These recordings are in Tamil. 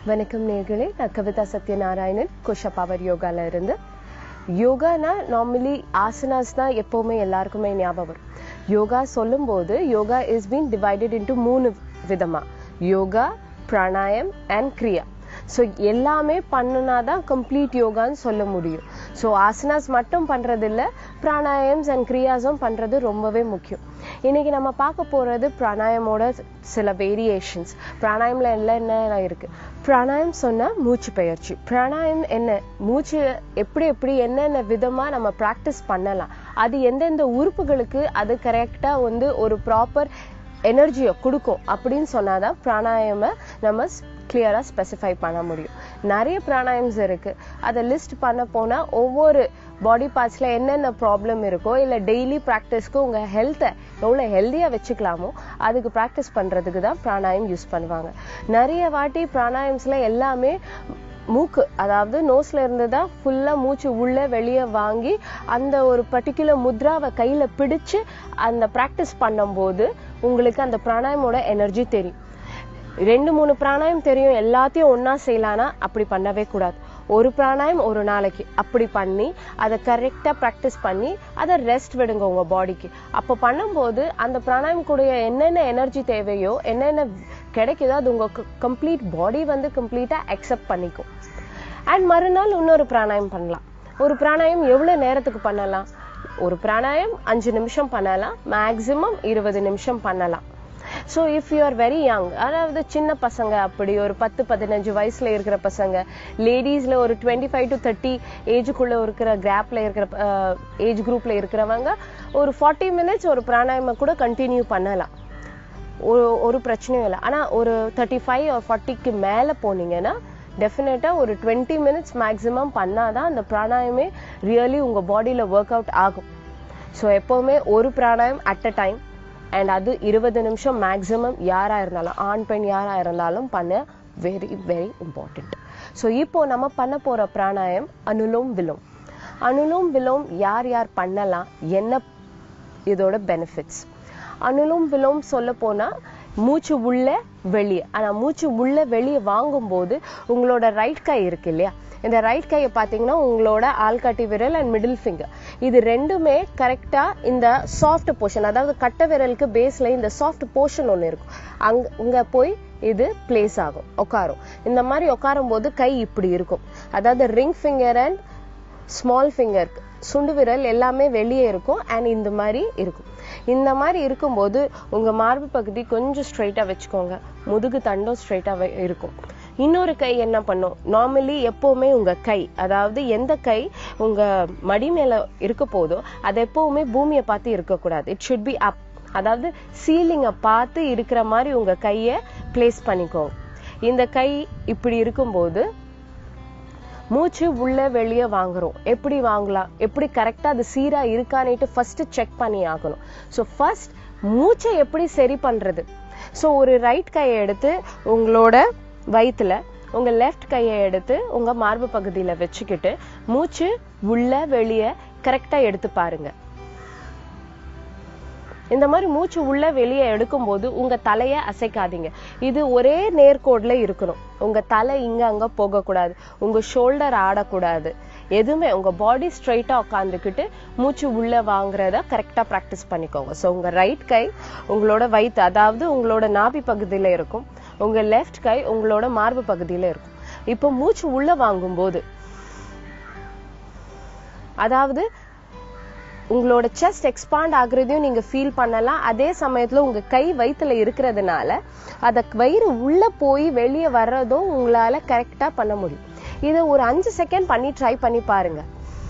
வணக்கம் நேர்களே நான் கவிதா சத்யநாராயணன் குஷ பவர் யோகால இருந்து யோகானா நார்மலி ஆசனாஸ் தான் எப்பவுமே எல்லாருக்குமே ஞாபகம் வரும் யோகா சொல்லும்போது yoga is been divided into மூணு விதமா யோகா பிராணாயம் அண்ட் கிரியா ஸோ எல்லாமே பண்ணுனா தான் கம்ப்ளீட் யோகான்னு சொல்ல முடியும் ஸோ ஆசனாஸ் மட்டும் பண்றது இல்ல பிராணாயம்ஸ் அண்ட் கிரியாஸும் பண்றது ரொம்பவே முக்கியம் இன்னைக்கு நம்ம பார்க்க போறது பிராணாயமோட சில வேரியேஷன்ஸ் பிராணாயம்ல எல்லாம் என்ன இருக்கு பிராணாயம் சொன்னா மூச்சு பயிற்சி பிராணாயம் என்ன மூச்சு எப்படி எப்படி என்னென்ன விதமா நம்ம ப்ராக்டிஸ் பண்ணலாம் அது எந்தெந்த உறுப்புகளுக்கு அது கரெக்டா வந்து ஒரு ப்ராப்பர் எனர்ஜியை கொடுக்கும் அப்படின்னு சொன்னாதான் பிராணாயம நம்ம கிளியரா ஸ்பெசிஃபை பண்ண முடியும் நிறைய பிராணாயம்ஸ் இருக்கு அதை லிஸ்ட் பண்ண போனா ஒவ்வொரு பாடி பார்ட்ஸ்ல என்னென்ன ப்ராப்ளம் இருக்கோ இல்ல டெய்லி ப்ராக்டிஸ்க்கு உங்க ஹெல்த்தை எவ்வளவு ஹெல்தியா வச்சுக்கலாமோ அதுக்கு ப்ராக்டிஸ் பண்றதுக்கு தான் பிராணாயம் யூஸ் பண்ணுவாங்க நிறைய வாட்டி பிராணாயம்ஸ்ல எல்லாமே மூக்கு அதாவது நோஸ்ல இருந்து தான் ஃபுல்லா மூச்சு உள்ள வெளியே வாங்கி அந்த ஒரு பர்டிகுலர் முத்ராவை கையில பிடிச்சு அந்த ப்ராக்டிஸ் பண்ணும்போது உங்களுக்கு அந்த பிராணாயமோட எனர்ஜி தெரியும் ரெண்டு மூணு பிராணாயம் தெரியும் எல்லாத்தையும் ஒன்னா செய்யலானா அப்படி பண்ணவே கூடாது ஒரு பிராணாயம் ஒரு நாளைக்கு அப்படி பண்ணி அதை கரெக்டா ப்ராக்டிஸ் பண்ணி அதை ரெஸ்ட் விடுங்க உங்க பாடிக்கு அப்போ பண்ணும்போது அந்த பிராணாயம் கூட என்னென்ன எனர்ஜி தேவையோ என்னென்ன கிடைக்குதோ அது உங்க கம்ப்ளீட் பாடி வந்து கம்ப்ளீட்டா அக்செப்ட் பண்ணிக்கும் அண்ட் மறுநாள் இன்னொரு பிராணாயம் பண்ணலாம் ஒரு பிராணாயம் எவ்வளவு நேரத்துக்கு பண்ணலாம் ஒரு பிராணாயம் அஞ்சு நிமிஷம் பண்ணலாம் மேக்சிமம் இருபது நிமிஷம் பண்ணலாம் so if you are very young அதாவது சின்ன பசங்க அப்படி ஒரு பத்து பதினஞ்சு வயசுல இருக்கிற பசங்க லேடிஸ்ல ஒரு டுவெண்ட்டி ஃபைவ் டு தேர்ட்டி ஏஜுக்குள்ள இருக்கிற கேப்ல இருக்கிற ஏஜ் குரூப்ல இருக்கிறவங்க ஒரு ஃபார்ட்டி மினிட்ஸ் ஒரு பிராணாயம கூட கண்டினியூ பண்ணலாம் ஒரு ஒரு பிரச்சனையும் இல்லை ஆனா ஒரு தேர்ட்டி ஃபைவ் ஒரு ஃபார்ட்டிக்கு மேல போனீங்கன்னா டெஃபினட்டா ஒரு டுவெண்ட்டி மினிட்ஸ் மேக்ஸிமம் பண்ணாதான் அந்த பிராணாயமே ரியலி உங்க பாடியில ஒர்க் அவுட் ஆகும் ஸோ எப்பவுமே ஒரு pranayam at a time and அது இருபது நிமிஷம் மேக்ஸிமம் யாரா இருந்தாலும் ஆண் பெண் யாரா இருந்தாலும் பண்ண வெரி வெரி இம்பார்ட்டண்ட் ஸோ இப்போ நம்ம பண்ண போற பிராணாயம் அனுலோம் விலோம் அனுலோம் விலோம் யார் யார் பண்ணலாம் என்ன இதோட பெனிஃபிட்ஸ் அனுலோம் விலோம் சொல்ல போனா மூச்சு உள்ள வெளியே ஆனா மூச்சு உள்ள வெளியே வாங்கும்போது உங்களோட ரைட் கை இருக்கு இல்லையா இந்த ரைட் கையை பார்த்தீங்கன்னா உங்களோட ஆள்காட்டி விரல் அண்ட் மிடில் ஃபிங்கர் இது ரெண்டுமே கரெக்டா இந்த சாஃப்ட் போர்ஷன் அதாவது கட்டை விரலுக்கு பேஸ்ல இந்த சாஃப்ட் போர்ஷன் ஒன்று இருக்கும் அங்க இங்க போய் இது பிளேஸ் ஆகும் உட்காரும் இந்த மாதிரி உட்காரும் போது கை இப்படி இருக்கும் அதாவது ring finger and small finger சுண்டு விரல் எல்லாமே வெளியே இருக்கும் அண்ட் இந்த மாதிரி இருக்கும் இந்த மாதிரி இருக்கும்போது உங்க மார்பு பகுதி கொஞ்சம் ஸ்ட்ரைட்டா வச்சுக்கோங்க முதுகு தண்டும் ஸ்ட்ரைட்டா இருக்கும் இன்னொரு கை என்ன பண்ணும் நார்மலி எப்பவுமே உங்க கை அதாவது எந்த கை உங்க மடி மேல இருக்க போதோ அது எப்பவுமே பூமியை பார்த்து இருக்கக்கூடாது இட் ஷுட் பி அப் அதாவது சீலிங்கை பார்த்து இருக்கிற மாதிரி உங்க கைய பிளேஸ் பண்ணிக்கோங்க இந்த கை இப்படி இருக்கும்போது மூச்சு உள்ள வெளியே வாங்குறோம் எப்படி வாங்கலாம் எப்படி கரெக்டா அது சீரா இருக்கான்னுட்டு ஃபர்ஸ்ட் செக் பண்ணி ஆகணும் ஸோ ஃபர்ஸ்ட் மூச்சை எப்படி சரி பண்றது ஸோ ஒரு ரைட் கையை எடுத்து உங்களோட வயிற்றுல உங்க லெஃப்ட் கையை எடுத்து உங்க மார்பு பகுதியில வச்சுக்கிட்டு மூச்சு உள்ள வெளியே கரெக்டா எடுத்து பாருங்க இந்த மாதிரி மூச்சு உள்ள வெளியே எடுக்கும்போது உங்க தலைய அசைக்காதீங்க இது ஒரே நேர்கோட்ல இருக்கணும் உங்க தலை இங்க அங்க போகக்கூடாது உங்க ஷோல்டர் ஆடக்கூடாது எதுவுமே உங்க பாடி ஸ்ட்ரைட்டா உட்காந்துக்கிட்டு மூச்சு உள்ள வாங்குறத கரெக்டா ப்ராக்டிஸ் பண்ணிக்கோங்க ஸோ உங்க ரைட் கை உங்களோட வயிற்று அதாவது உங்களோட நாபி பகுதியில இருக்கும் உங்க லெஃப்ட் கை உங்களோட மார்பு பகுதியில இருக்கும் இப்போ மூச்சு உள்ள வாங்கும்போது அதாவது உங்களோட செஸ்ட் எக்ஸ்பாண்ட் ஆகுறதையும் நீங்க ஃபீல் பண்ணலாம் அதே சமயத்துல உங்க கை வயிற்றுல இருக்கிறதுனால அத வயிறு உள்ள போய் வெளியே வர்றதும் உங்களால கரெக்டா பண்ண முடியும் இதை ஒரு அஞ்சு செகண்ட் பண்ணி ட்ரை பண்ணி பாருங்க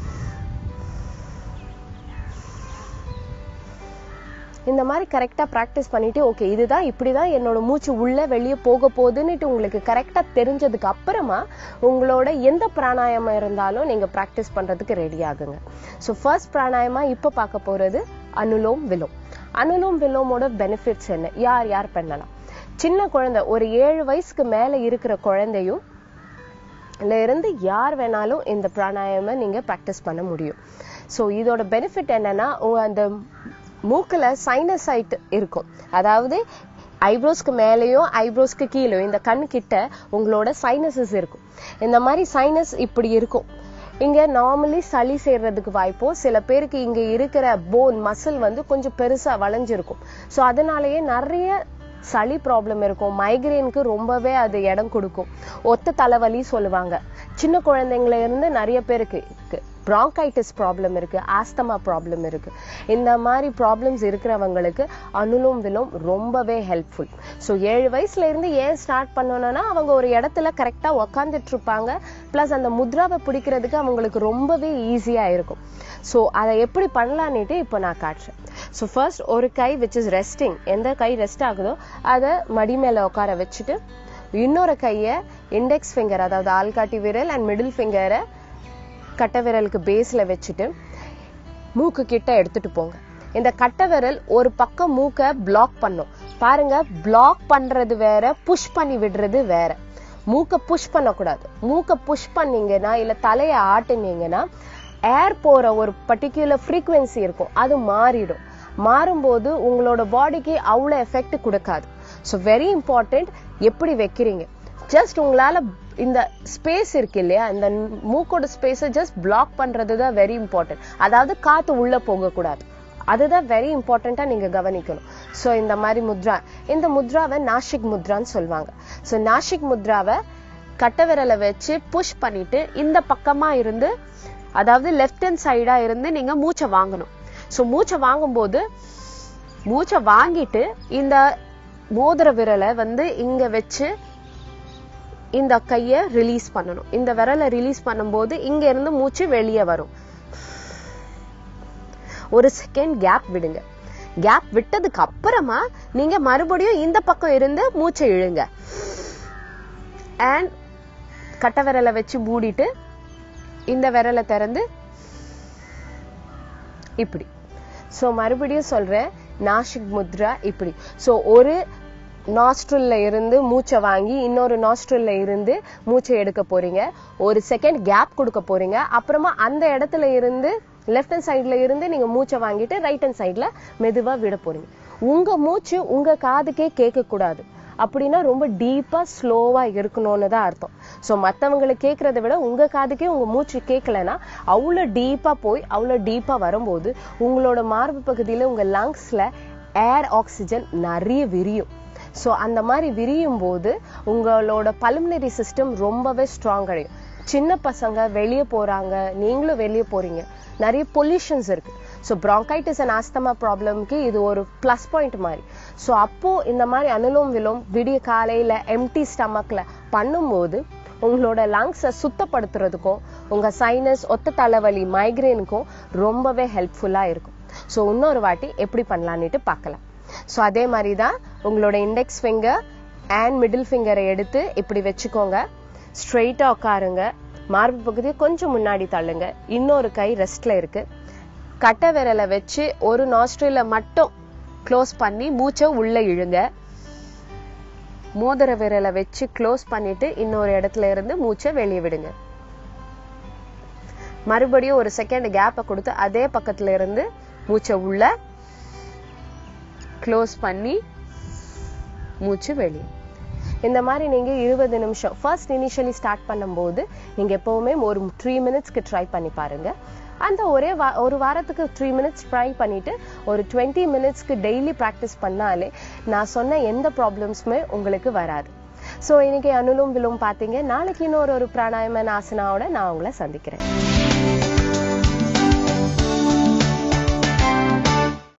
இந்த மாதிரி கரெக்டா ப்ராக்டிஸ் பண்ணிட்டு ஓகே இதுதான் இப்படிதான் என்னோட மூச்சு உள்ள வெளியே போக போகுதுன்னுட்டு உங்களுக்கு கரெக்டா தெரிஞ்சதுக்கு அப்புறமா உங்களோட எந்த பிராணாயமம் இருந்தாலும் நீங்க ப்ராக்டிஸ் பண்றதுக்கு ரெடி ஆகுங்க ஸோ ஃபர்ஸ்ட் பிராணாயமா இப்ப பார்க்க போறது அனுலோம் விலோம் அனுலோம் விலோமோட பெனிஃபிட்ஸ் என்ன யார் யார் பண்ணலாம் சின்ன குழந்தை ஒரு ஏழு வயசுக்கு மேல இருக்கிற குழந்தையும் இருந்து யார் வேணாலும் இந்த பிராணாயம நீங்க ப்ராக்டிஸ் பண்ண முடியும் ஸோ இதோட பெனிஃபிட் என்னன்னா அந்த மூக்குல சைனசைட் இருக்கும் அதாவது ஐப்ரோஸ்க்கு மேலேயும் ஐப்ரோஸ்க்கு கீழே இந்த கண் கிட்ட உங்களோட சைனஸஸ் இருக்கும் இந்த மாதிரி சைனஸ் இப்படி இருக்கும் இங்க நார்மலி சளி சேர்றதுக்கு வாய்ப்போ சில பேருக்கு இங்க இருக்கிற போன் மசில் வந்து கொஞ்சம் பெருசா வளைஞ்சிருக்கும் ஸோ அதனாலயே நிறைய சளி ப்ராப்ளம் இருக்கும் மைக்ரேனுக்கு ரொம்பவே அது இடம் கொடுக்கும் ஒத்த தலைவலி சொல்லுவாங்க சின்ன குழந்தைங்கள இருந்து நிறைய பேருக்கு இருக்கு ப்ராங்கைட்டிஸ் ப்ராப்ளம் இருக்கு ஆஸ்தமா ப்ராப்ளம் இருக்கு இந்த மாதிரி ப்ராப்ளம்ஸ் இருக்கிறவங்களுக்கு அனுலோம் விலோம் ரொம்பவே ஹெல்ப்ஃபுல் ஸோ ஏழு வயசுல இருந்து ஏன் ஸ்டார்ட் பண்ணணும்னா அவங்க ஒரு இடத்துல கரெக்டா உக்காந்துட்டு இருப்பாங்க ப்ளஸ் அந்த முத்ராவை பிடிக்கிறதுக்கு அவங்களுக்கு ரொம்பவே ஈஸியா இருக்கும் ஸோ அதை எப்படி பண்ணலான்னுட்டு இப்போ நான் காட்டுறேன் ஸோ ஃபர்ஸ்ட் ஒரு கை விச் இஸ் ரெஸ்டிங் எந்த கை ரெஸ்ட் ஆகுதோ அதை மடி மேல உட்கார வச்சுட்டு இன்னொரு கையை இண்டெக்ஸ் ஃபிங்கர் அதாவது ஆள்காட்டி விரல் அண்ட் மிடில் ஃபிங்கரை கட்டை விரலுக்கு பேஸ்ல வச்சுட்டு மூக்கு கிட்ட எடுத்துட்டு போங்க இந்த கட்டை விரல் ஒரு பக்கம் மூக்க பிளாக் பண்ணும் பாருங்க பிளாக் பண்றது வேற புஷ் பண்ணி விடுறது வேற மூக்க புஷ் பண்ணக்கூடாது மூக்க புஷ் பண்ணீங்கன்னா இல்ல தலையை ஆட்டுனீங்கன்னா ஏர் போற ஒரு பர்டிகுலர் ஃப்ரீக்குவென்சி இருக்கும் அது மாறிடும் மாறும்போது உங்களோட பாடிக்கு அவ்வளோ எஃபெக்ட் கொடுக்காது ஸோ வெரி இம்பார்ட்டன்ட் எப்படி வைக்கிறீங்க ஜஸ்ட் உங்களால இந்த ஸ்பேஸ் இருக்கு இல்லையா இந்த மூக்கோட ஸ்பேஸை ஜஸ்ட் பிளாக் பண்றது தான் வெரி இம்பார்ட்டன்ட் அதாவது காத்து உள்ள போகக்கூடாது அதுதான் வெரி இம்பார்ட்டண்டா நீங்க கவனிக்கணும் ஸோ இந்த மாதிரி முத்ரா இந்த முத்ராவை நாஷிக் முத்ரான்னு சொல்லுவாங்க ஸோ நாஷிக் முத்ராவை கட்டை விரலை வச்சு புஷ் பண்ணிட்டு இந்த பக்கமா இருந்து அதாவது லெஃப்ட் ஹேண்ட் சைடா இருந்து நீங்க மூச்சை வாங்கணும் ஸோ மூச்சை வாங்கும்போது மூச்சை வாங்கிட்டு இந்த மோதிர விரலை வந்து இங்க வச்சு இந்த கைய ரிலீஸ் பண்ணணும் இந்த விரலை ரிலீஸ் பண்ணும்போது இங்க இருந்து மூச்சு வெளியே வரும் ஒரு செகண்ட் கேப் விடுங்க கேப் விட்டதுக்கு அப்புறமா நீங்க மறுபடியும் இந்த பக்கம் இருந்து மூச்சை இழுங்க அண்ட் கட்டை விரலை வச்சு மூடிட்டு இந்த விரலை திறந்து இப்படி சோ மறுபடியும் சொல்றேன் நாஷிக் முத்ரா இப்படி சோ ஒரு நாஸ்ட்ரல்ல இருந்து மூச்சை வாங்கி இன்னொரு நாஸ்ட்ரல்ல இருந்து மூச்சை எடுக்க போறீங்க ஒரு செகண்ட் கேப் கொடுக்க போறீங்க அப்புறமா அந்த இடத்துல இருந்து லெஃப்ட் ஹேண்ட் சைட்ல இருந்து நீங்க மூச்சை வாங்கிட்டு ரைட் ஹேண்ட் சைட்ல மெதுவா விட போறீங்க உங்க மூச்சு உங்க காதுக்கே கேட்க கூடாது அப்படின்னா ரொம்ப டீப்பா ஸ்லோவா இருக்கணும்னு தான் அர்த்தம் சோ மத்தவங்களை கேட்கறத விட உங்க காதுக்கே உங்க மூச்சு கேட்கலன்னா அவ்வளோ டீப்பா போய் அவ்வளோ டீப்பா வரும்போது உங்களோட மார்பு பகுதியில உங்க லங்ஸ்ல ஏர் ஆக்சிஜன் நிறைய விரியும் ஸோ அந்த மாதிரி விரியும் போது உங்களோட பல்மனரி சிஸ்டம் ரொம்பவே ஸ்ட்ராங் அடையும் சின்ன பசங்க வெளியே போறாங்க நீங்களும் வெளியே போறீங்க நிறைய பொல்யூஷன்ஸ் இருக்கு ஸோ ப்ராங்கைட்டிஸ் அண்ட் ஆஸ்தமா ப்ராப்ளம்க்கு இது ஒரு ப்ளஸ் பாயிண்ட் மாதிரி ஸோ அப்போ இந்த மாதிரி அனுலோம் விலோம் விடிய காலையில எம்டி ஸ்டமக்ல பண்ணும்போது உங்களோட லங்ஸை சுத்தப்படுத்துறதுக்கும் உங்க சைனஸ் ஒத்த தலைவலி மைக்ரேனுக்கும் ரொம்பவே ஹெல்ப்ஃபுல்லா இருக்கும் ஸோ இன்னொரு வாட்டி எப்படி பண்ணலான்னுட்டு பார்க்கலாம் ஸோ அதே மாதிரி தான் உங்களோட இண்டெக்ஸ் ஃபிங்கர் அண்ட் மிடில் ஃபிங்கரை எடுத்து இப்படி வச்சுக்கோங்க ஸ்ட்ரெயிட்டா உட்காருங்க மார்பு பகுதியை கொஞ்சம் முன்னாடி தள்ளுங்க இன்னொரு கை ரெஸ்ட்ல இருக்கு கட்டை விரலை வச்சு ஒரு நாஸ்ட்ரில மட்டும் க்ளோஸ் பண்ணி மூச்சை உள்ள இழுங்க மோதிர விரலை வச்சு க்ளோஸ் பண்ணிட்டு இன்னொரு இடத்துல இருந்து மூச்சை வெளியே விடுங்க மறுபடியும் ஒரு செகண்ட் கேப்பை கொடுத்து அதே பக்கத்துல இருந்து மூச்சை உள்ள க்ளோஸ் பண்ணி மூச்சு வெளியே இந்த மாதிரி நீங்க இருபது நிமிஷம் ஃபர்ஸ்ட் இனிஷியலி ஸ்டார்ட் பண்ணும்போது நீங்க எப்பவுமே ஒரு த்ரீ மினிட்ஸ்க்கு ட்ரை பண்ணி பாருங்க அந்த ஒரே வா ஒரு வாரத்துக்கு த்ரீ மினிட்ஸ் ட்ரை பண்ணிட்டு ஒரு டுவெண்ட்டி மினிட்ஸ்க்கு டெய்லி ப்ராக்டிஸ் பண்ணாலே நான் சொன்ன எந்த ப்ராப்ளம்ஸுமே உங்களுக்கு வராது ஸோ இன்னைக்கு அனுலும் விலும் பார்த்தீங்க நாளைக்கு இன்னொரு ஒரு பிராணாயமன் ஆசனாவோட நான் உங்களை சந்திக்கிறேன்